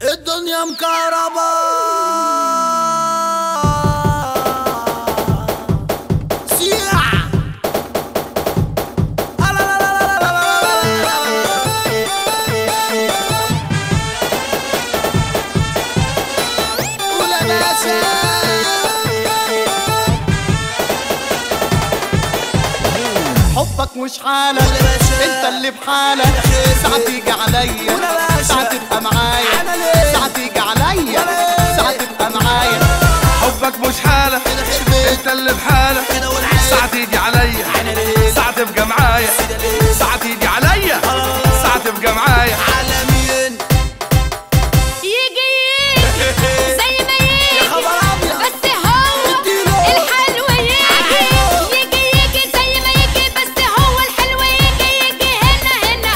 الدنيا مكهربا سيع لا لا لا لا لا لا لا ولا باشا حبك مش حالك انت اللي بحالك ساعة تيجي عليا ساعة تبقى معايا ساعة تيجي عليا ساعة تبقى معايا حبك مش حالك انت اللي بحالك ساعة تيجي عليا ساعة تبقى معايا ساعة تيجي عليا ساعة تبقى معايا عالمين يجي يجي زي ما يجي خبر أبيض. بس هو اديله. الحلو يجي يجي يجي زي ما يجي بس هو الحلو يجي يجي هنا هنا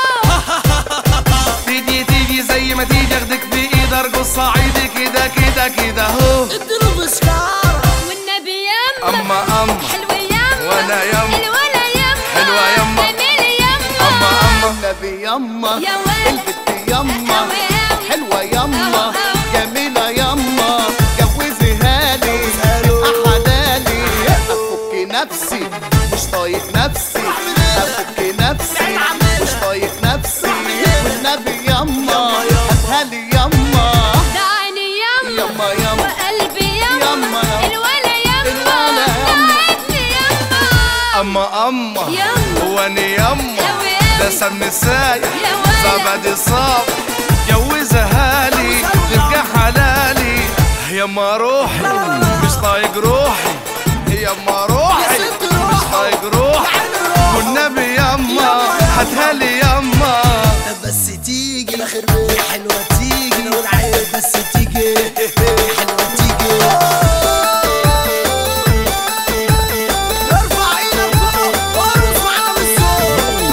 هو تيجي تيجي زي ما تيجي اخدك بايد ارقص صعيدي كده كده كده هو اديله بسكارة والنبي يما اما اما حلو يما وأنا يما. الولا يما حلوة يما. جميل يما اما اما النبي يما يا ولد. البت يما أوي أوي. حلوة يما أوي أوي. جميلة يما جوزيها لي أحلالي أفك نفسي مش طايق نفسي أفك نفسي مش طايق نفسي والنبي يما هاتها لي يما ده عيني يما يما يما وقلبي يما يما يما. الولا يما الولا ده يما. ابني يما اما اما يما. واني يما أوي ده أوي. سم السايح يا ولد. زبد صاب جوزها لي تبقى حلالي يما روحي مش طايق روحي يما روحي ست روحي. مش طايق روحي والنبي يما هاتها لي يما بس تيجي الاخر بيه حلوه تيجي لو العيب بس تيجي حلوه تيجي ارفع ايدك فوق وارقص معانا بالصوت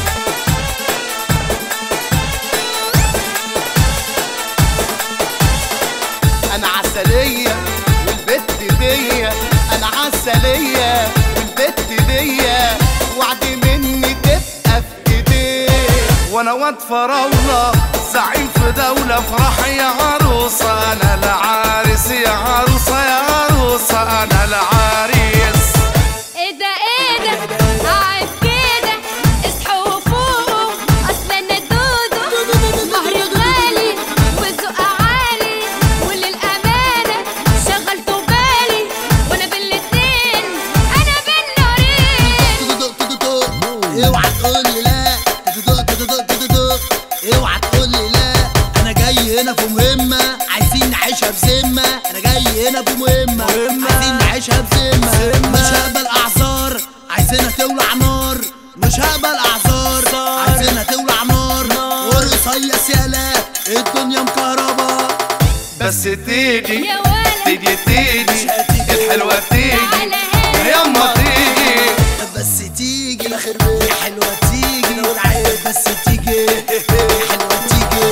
انا عسلية والبت دي انا عسلية والبت دي وعد مني تبقى في ايديك وانا واد فراولة زعيم في دولة فرح يا عروسة انا العارس يا عروسة يا عروسة انا العريس ايه ده ايه ده قاعد كده اصحوا فوقوا اصل انا دودو مهري غالي وذوق عالي وللامانه شغلتوا بالي وانا بالاتنين انا بالنارين تدق تدق اوعى تقول لي لا تدق تدق تدق اوعى تقول لي لا انا جاي هنا في مهمه عايزين نعيشها بذمه انا جاي هنا في مهمه عايزين نعيشها بذمه مش هقبل اعذار عايزينها تولع نار مش هقبل اعذار عايزينها تولع نار ورصيص يالا الدنيا مكهربا بس تيجي يا ولد تيجي تيجي الحلوة تيجي تعالى هنا يما تيجي بس تيجي الاخر بيه حلوه تيجي لو العيب بس تيجي حلوه تيجي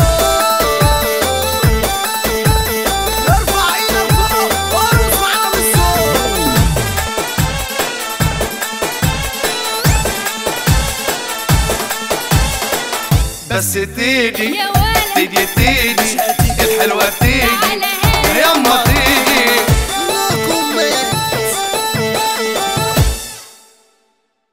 ارفع ايدك فوق وارقص معانا بالصوت بس تيجي يا ولد تيجي تيجي الحلوة تيجي تعالى هنا يما تيجي